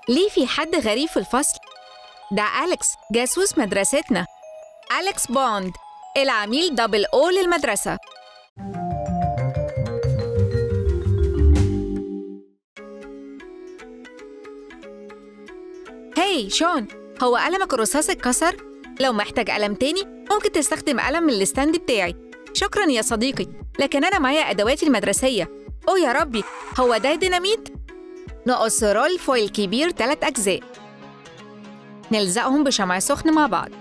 ليه في حد غريب في الفصل؟ ده أليكس جاسوس مدرستنا أليكس بوند العميل دبل أو للمدرسة هاي شون هو قلمك الرصاص اتكسر؟ لو محتاج قلم تاني ممكن تستخدم قلم من الستاند بتاعي شكرا يا صديقي لكن أنا معايا أدواتي المدرسية أوه يا ربي هو ده ديناميت؟ نقص رول فويل كبير تلات أجزاء نلزقهم بشمع سخن مع بعض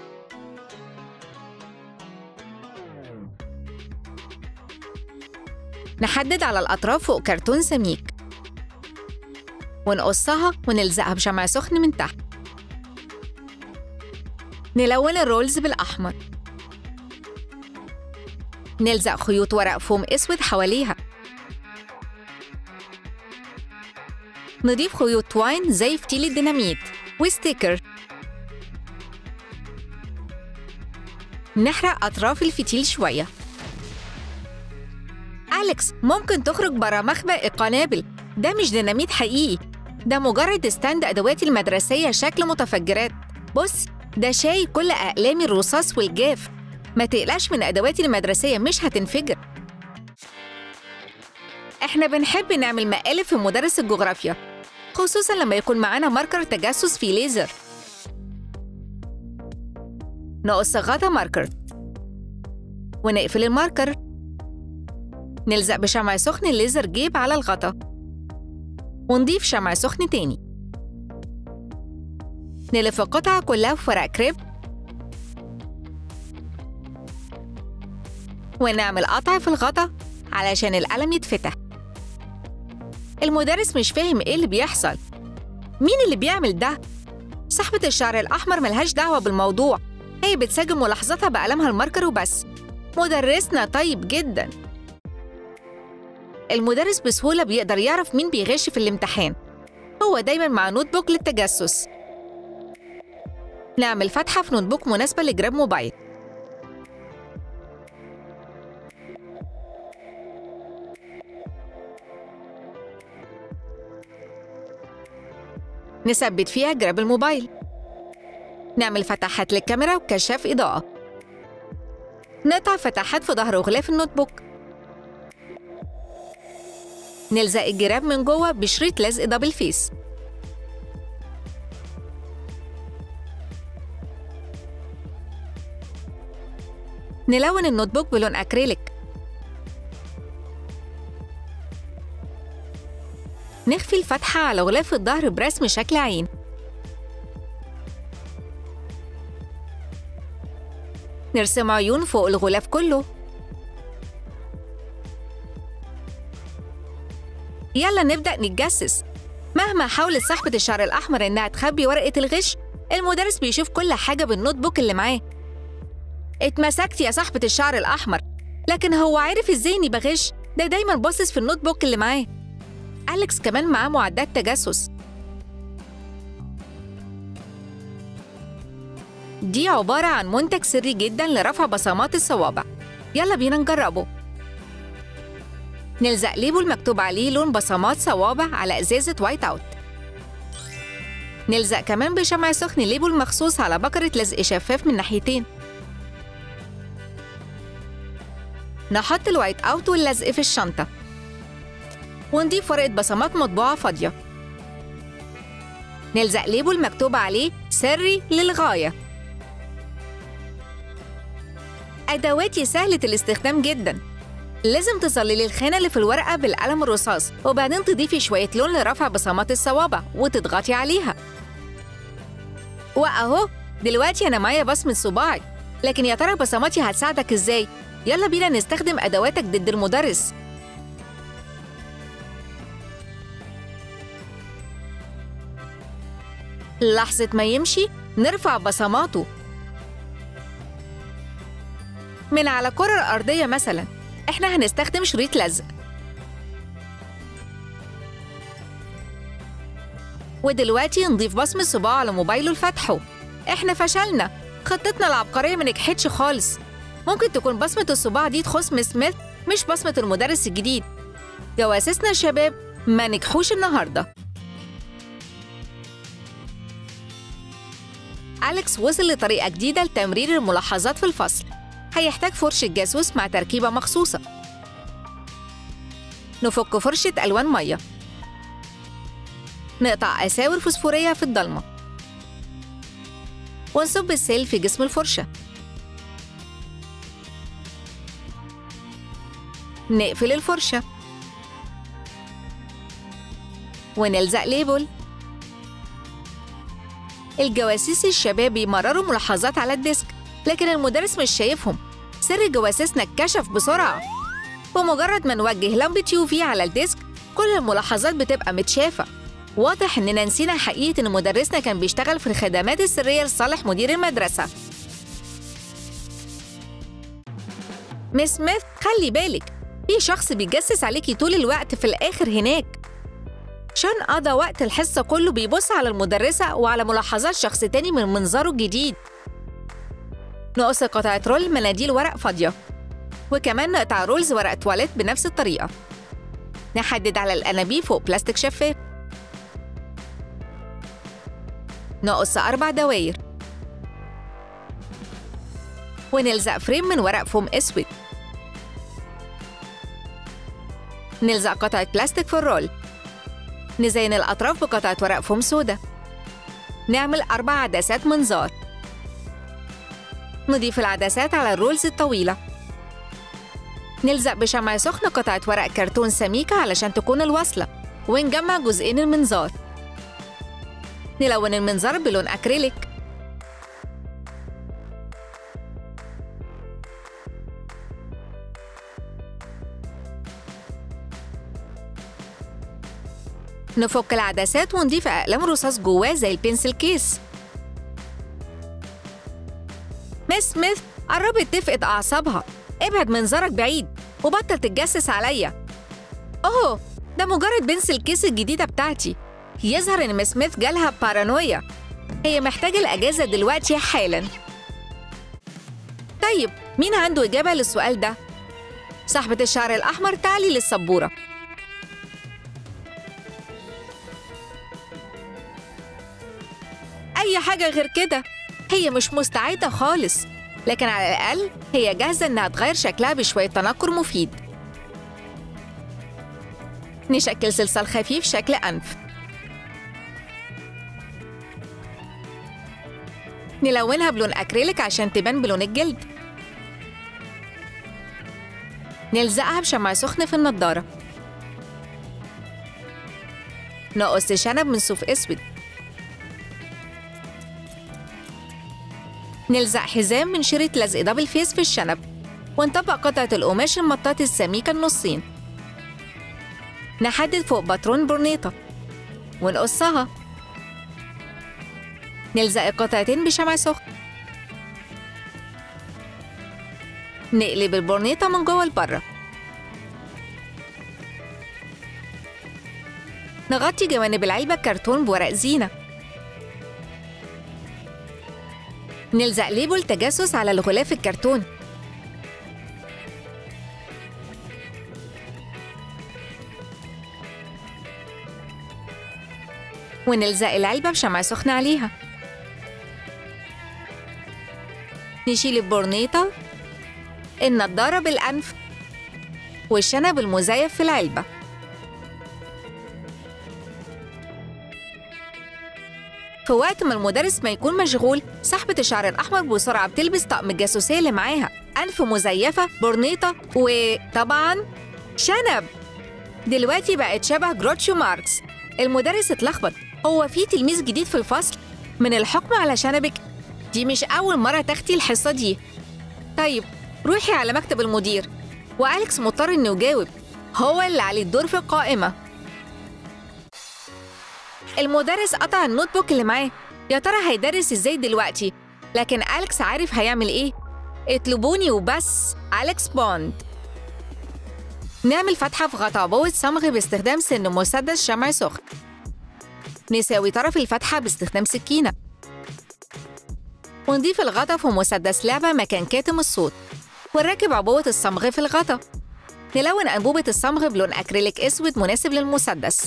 نحدد على الأطراف فوق كرتون سميك ونقصها ونلزقها بشمع سخن من تحت نلون الرولز بالأحمر نلزق خيوط ورق فوم أسود حواليها نضيف خيوط تواين زي فتيل الديناميت وستيكر نحرق أطراف الفتيل شوية أليكس ممكن تخرج برا مخبأ القنابل ده مش ديناميت حقيقي ده مجرد ستاند أدواتي المدرسية شكل متفجرات بص ده شاي كل أقلامي الرصاص والجاف ما تقلقش من أدواتي المدرسية مش هتنفجر إحنا بنحب نعمل مقالب في مدرس الجغرافيا خصوصا لما يكون معانا ماركر تجسس في ليزر نقص غطا ماركر ونقفل الماركر نلزق بشمع سخن الليزر جيب على الغطا ونضيف شمع سخن تاني نلف القطعة كلها في ورق كريب ونعمل قطع في الغطا علشان القلم يتفتح المدرس مش فاهم ايه اللي بيحصل مين اللي بيعمل ده؟ صاحبة الشعر الأحمر ملهاش دعوة بالموضوع هي بتسجل ملاحظاتها بقلمها الماركر وبس مدرسنا طيب جدا المدرس بسهولة بيقدر يعرف مين بيغش في الامتحان هو دايما مع نوت بوك للتجسس نعمل فتحة في نوت بوك مناسبة لجراب موبايل نثبت فيها جراب الموبايل نعمل فتحات للكاميرا وكشاف إضاءة نقطع فتحات في ظهر غلاف النوت بوك نلزق الجراب من جوه بشريط لزق دبل فيس نلون النوت بوك بلون أكريليك نخفي الفتحة على غلاف الظهر برسم شكل عين نرسم عيون فوق الغلاف كله يلا نبدأ نتجسس مهما حاولت صاحبة الشعر الأحمر إنها تخبي ورقة الغش المدرس بيشوف كل حاجة بالنوت بوك اللي معاه اتمسكت يا صاحبة الشعر الأحمر لكن هو عارف إزاي إني بغش ده دايما باصص في النوت بوك اللي معاه أليكس كمان معاه معدات تجسس دي عبارة عن منتج سري جدا لرفع بصمات الصوابع يلا بينا نجربه نلزق ليبل مكتوب عليه لون بصمات صوابع على إزازة وايت أوت نلزق كمان بشمع سخن ليبل مخصوص على بكرة لزق شفاف من ناحيتين نحط الوايت أوت واللزق في الشنطة ونضيف ورقة بصمات مطبوعة فاضية نلزق ليبل مكتوب عليه سري للغاية أدواتي سهلة الاستخدام جداً لازم تصللي الخانة اللي في الورقة بالقلم الرصاص وبعدين تضيفي شوية لون لرفع بصمات الصوابع وتضغطي عليها وأهو دلوقتي أنا معايا بصمة صباعي لكن يا ترى بصماتي هتساعدك إزاي؟ يلا بينا نستخدم أدواتك ضد المدرس لحظة ما يمشي نرفع بصماته من على كرة الأرضية مثلاً احنا هنستخدم شريط لزق ودلوقتي نضيف بصمة صباع على موبايله لفتحه احنا فشلنا خطتنا العبقرية ما نجحتش خالص ممكن تكون بصمة الصباع دي تخص مس سميث مش بصمة المدرس الجديد جواسسنا الشباب ما نجحوش النهارده أليكس وصل لطريقة جديدة لتمرير الملاحظات في الفصل هيحتاج فرشة جاسوس مع تركيبة مخصوصة نفك فرشة ألوان مية نقطع أساور فوسفورية في الضلمة ونصب السيل في جسم الفرشة نقفل الفرشة ونلزق ليبل الجواسيس الشباب بيمرروا ملاحظات على الديسك لكن المدرس مش شايفهم سر جواسيسنا اتكشف بسرعة بمجرد ما نوجه لمبة يو في على الديسك كل الملاحظات بتبقى متشافة واضح إننا نسينا حقيقة إن مدرسنا كان بيشتغل في الخدمات السرية لصالح مدير المدرسة مس سميث خلي بالك في شخص بيتجسس عليكي طول الوقت في الآخر هناك شان قضى وقت الحصة كله بيبص على المدرسة وعلى ملاحظات شخص تاني من منظره الجديد نقص قطعة رول مناديل ورق فاضية وكمان نقطع رولز ورق تواليت بنفس الطريقة نحدد على الأنابيب فوق بلاستيك شفاف نقص أربع دواير ونلزق فريم من ورق فوم أسود نلزق قطعة بلاستيك في الرول نزين الأطراف بقطعة ورق فوم سودا نعمل أربع عدسات منظار نضيف العدسات على الرولز الطويلة نلزق بشمع سخن قطعة ورق كرتون سميكة علشان تكون الوصلة ونجمع جزئين المنظار نلون المنظار بلون أكريليك نفك العدسات ونضيف أقلام رصاص جواه زي البنسل كيس مس سميث قربت تفقد أعصابها ابعد منظرك بعيد وبطل تتجسس عليا أوه ده مجرد بنسل كيس الجديدة بتاعتي يظهر إن مس سميث جالها بارانويا هي محتاجة الأجازة دلوقتي حالا طيب مين عنده إجابة للسؤال ده؟ صاحبة الشعر الأحمر تعالي للسبورة أي حاجة غير كده هي مش مستعدة خالص لكن على الأقل هي جاهزة إنها تغير شكلها بشوية تنكر مفيد نشكل صلصال خفيف شكل أنف نلونها بلون أكريليك عشان تبان بلون الجلد نلزقها بشمع سخن في النضارة نقص شنب من صوف أسود نلزق حزام من شريط لزق دبل فيس في الشنب ونطبق قطعة القماش المطاط السميكة النصين نحدد فوق باترون برنيطة ونقصها نلزق القطعتين بشمع سخن نقلب البرنيطة من جوه لبره نغطي جوانب العلبة كرتون بورق زينة نلزق ليبل تجسس على الغلاف الكرتون ونلزق العلبة بشمع سخن عليها نشيل البورنيطة النضارة بالأنف والشنب المزيف في العلبة في وقت ما المدرس ما يكون مشغول صاحبة الشعر الأحمر بسرعة بتلبس طقم الجاسوسية اللي معاها أنف مزيفة برنيطة وطبعا شنب دلوقتي بقت شبه جروتشو ماركس المدرس اتلخبط هو في تلميذ جديد في الفصل من الحكم على شنبك دي مش أول مرة تاخدي الحصة دي طيب روحي على مكتب المدير وأليكس مضطر إنه يجاوب هو اللي عليه الدور في القائمة المدرس قطع النوت بوك اللي معاه يا ترى هيدرس ازاي دلوقتي لكن أليكس عارف هيعمل ايه اطلبوني وبس أليكس بوند نعمل فتحة في غطا عبوة صمغ باستخدام سن مسدس شمع سخن نساوي طرف الفتحة باستخدام سكينة ونضيف الغطا في مسدس لعبة مكان كاتم الصوت ونركب عبوة الصمغ في الغطا نلون أنبوبة الصمغ بلون أكريليك أسود مناسب للمسدس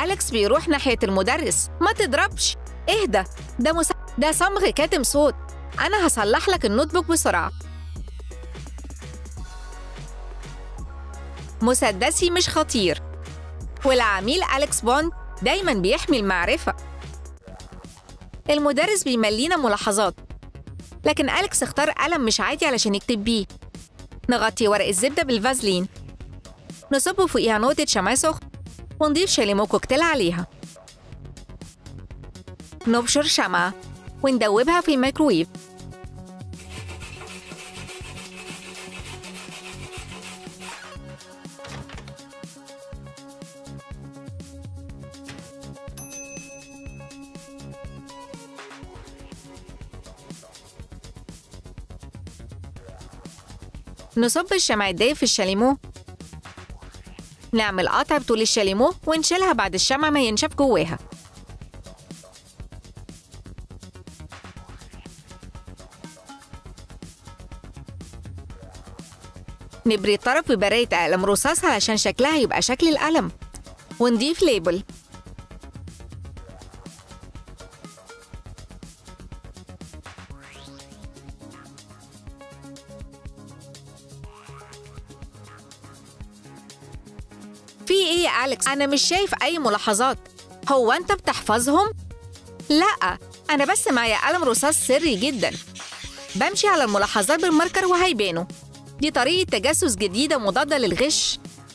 أليكس بيروح ناحية المدرس ما تضربش اهدى ده مس... ده صمغ كاتم صوت أنا هصلح لك النوت بوك بسرعة مسدسي مش خطير والعميل أليكس بوند دايما بيحمي المعرفة المدرس بيملينا ملاحظات لكن أليكس اختار قلم مش عادي علشان يكتب بيه نغطي ورق الزبدة بالفازلين نصب فوقيها نقطة شمع سخن ونضيف شاليمو كوكتيل عليها نبشر شمعة وندوبها في الميكروويف نصب الشمع الدايب في الشاليمو نعمل قطع بطول الشاليمو ونشيلها بعد الشمع ما ينشف جواها نبري الطرف ببراية قلم رصاص علشان شكلها يبقى شكل القلم ونضيف ليبل في ايه يا أليكس؟ أنا مش شايف أي ملاحظات هو أنت بتحفظهم؟ لأ أنا بس معايا قلم رصاص سري جدا بمشي على الملاحظات بالماركر وهيبانوا دي طريقة تجسس جديدة مضادة للغش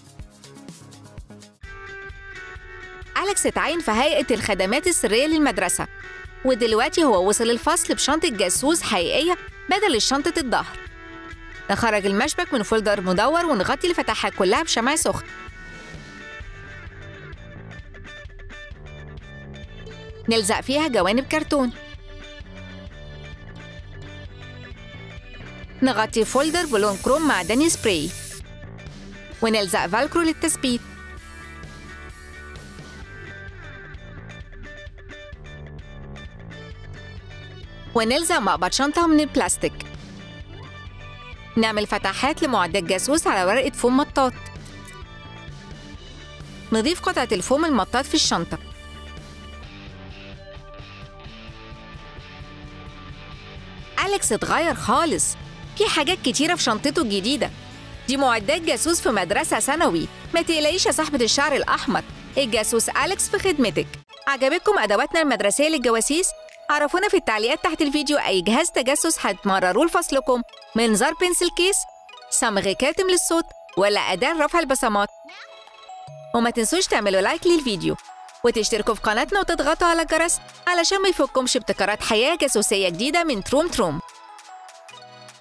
أليكس اتعين في هيئة الخدمات السرية للمدرسة ودلوقتي هو وصل الفصل بشنطة جاسوس حقيقية بدل شنطة الظهر نخرج المشبك من فولدر مدور ونغطي الفتحات كلها بشمع سخن نلزق فيها جوانب كرتون نغطي فولدر بلون كروم معدني سبراي ونلزق فالكرو للتثبيت ونلزق مقبض شنطة من البلاستيك نعمل فتحات لمعدات جاسوس على ورقة فوم مطاط نضيف قطعة الفوم المطاط في الشنطة أليكس اتغير خالص في حاجات كتيرة في شنطته الجديدة دي معدات جاسوس في مدرسة ثانوي ما تقلقيش يا صاحبة الشعر الأحمر الجاسوس أليكس في خدمتك عجبتكم أدواتنا المدرسية للجواسيس؟ عرفونا في التعليقات تحت الفيديو أي جهاز تجسس هتمرروه لفصلكم منظار بنسل كيس صمغ كاتم للصوت ولا أداة رفع البصمات وما تنسوش تعملوا لايك للفيديو وتشتركوا في قناتنا وتضغطوا على الجرس علشان ما يفوتكمش ابتكارات حياة جاسوسية جديدة من تروم تروم